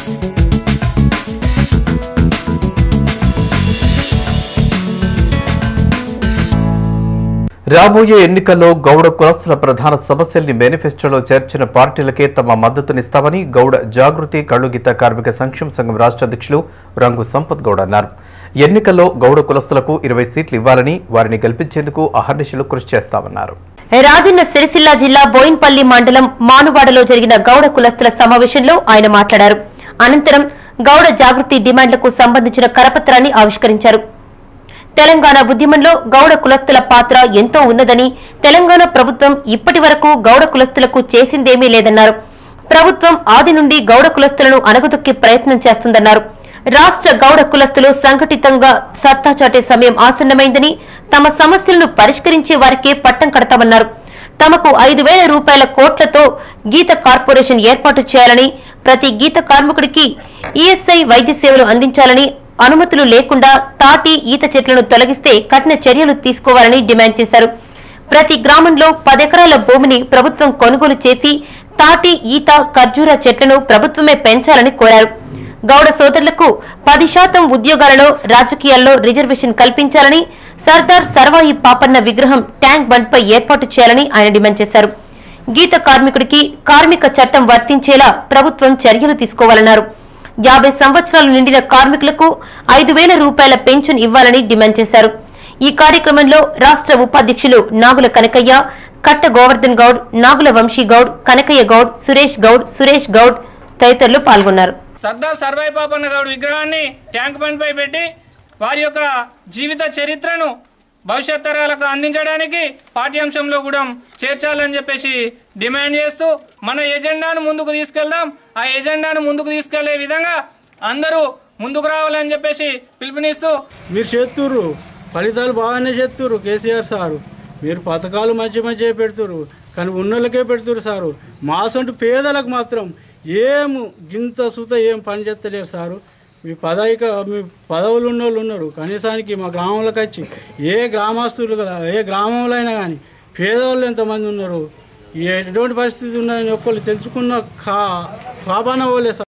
రాబోయే ఎన్నికల్లో గౌడ కులస్తుల ప్రధాన సమస్యల్ని మేనిఫెస్టోలో చేర్చిన పార్టీలకే తమ మద్దతునిస్తామని గౌడ జాగృతి కళ్ళుగీత కార్మిక సంక్షేమ సంఘం రాష్ట్ర అధ్యక్షులు రంగు సంపత్ గౌడ్ అన్నారు ఎన్నికల్లో గౌడ కులస్తులకు ఇరవై సీట్లు ఇవ్వాలని వారిని గెలిపించేందుకు అహర్నిశలు కృషి చేస్తామన్నారు రాజన్న సిరిసిల్ల జిల్లా బోయిన్పల్లి మండలం మానువాడలో జరిగిన గౌడ కులస్తుల సమావేశంలో ఆయన మాట్లాడారు అనంతరం గౌడ జాగృతి డిమాండ్లకు సంబంధించిన కరపత్రాన్ని ఆవిష్కరించారు తెలంగాణ ఉద్యమంలో గౌడ కులస్తుల పాత్ర ఎంతో ఉన్నదని తెలంగాణ ప్రభుత్వం ఇప్పటి వరకు గౌడ కులస్తులకు చేసిందేమీ లేదన్నారు ప్రభుత్వం ఆది నుండి గౌడ కులస్తులను అణగదొక్కే ప్రయత్నం చేస్తుందన్నారు రాష్ట్ర గౌడ కులస్తులు సంఘటితంగా సత్తా చాటే సమయం ఆసన్నమైందని తమ సమస్యలను పరిష్కరించే వారికే పట్టం కడతామన్నారు తమకు ఐదు వేల రూపాయల కోట్లతో గీత కార్పొరేషన్ ఏర్పాటు చేయాలని ప్రతి గీత కార్మికుడికి ఈఎస్ఐ వైద్య సేవలు అందించాలని అనుమతులు లేకుండా తాటి ఈత చెట్లను తొలగిస్తే కఠిన చర్యలు తీసుకోవాలని డిమాండ్ చేశారు ప్రతి గ్రామంలో పదెకరాల భూమిని ప్రభుత్వం కొనుగోలు చేసి తాటి ఈత ఖర్జూర చెట్లను ప్రభుత్వమే పెంచాలని కోరారు గౌడ సోదరులకు పది శాతం ఉద్యోగాలలో రాజకీయాల్లో రిజర్వేషన్ కల్పించాలని సర్దార్ సర్వాయి పాపన్న విగ్రహం ట్యాంక్ బండ్పై ఏర్పాటు చేయాలని ఆయన డిమాండ్ చేశారు గీత కార్మికుడికి కార్మిక చట్టం వర్తించేలా ప్రభుత్వం చర్యలు తీసుకోవాలన్నారు యాభై సంవత్సరాలు నిండిన కార్మికులకు ఐదు వేల రూపాయల పెన్షన్ ఇవ్వాలని డిమాండ్ చేశారు ఈ కార్యక్రమంలో రాష్ట్ర ఉపాధ్యక్షులు నాగుల కనకయ్య కట్ట గోవర్ధన్ గౌడ్ నాగుల వంశీ గౌడ్ కనకయ్య గౌడ్ సురేష్ గౌడ్ సురేష్ గౌడ్ తదితరులు పాల్గొన్నారు సర్దార్ సర్వై పాపన్న గౌడ్ విగ్రహాన్ని ట్యాంక్ బండ్పై పెట్టి వారి యొక్క జీవిత చరిత్రను భవిష్యత్ తరాలకు అందించడానికి పాఠ్యాంశంలో కూడా చేర్చాలని చెప్పేసి డిమాండ్ చేస్తూ మన ఎజెండాను ముందుకు తీసుకెళ్దాం ఆ ఎజెండాను ముందుకు తీసుకెళ్లే విధంగా అందరూ ముందుకు రావాలని చెప్పేసి పిలుపునిస్తూ మీరు చేస్తుర్రు ఫలితాలు బాగానే చేస్తుర్రు కేసీఆర్ సారు మీరు పథకాలు మంచి మంచిగా పెడుతురు కానీ ఉన్నోళ్ళకే పెడుతురు సారు మా సొంటి పేదలకు మాత్రం ఏం గింత సుత ఏం పని చేస్తలేరు సారు మీ పదవిక మీ పదవులు ఉన్నోళ్ళు ఉన్నారు కనీసానికి మా గ్రామంలోకి వచ్చి ఏ గ్రామస్తులు గల- ఏ గ్రామంలో అయినా కానీ పేదవాళ్ళు ఎంతమంది ఉన్నారు ఎటువంటి పరిస్థితి ఉన్నదని ఒక్కళ్ళు తెలుసుకున్న కా కాబాన వాళ్ళే సార్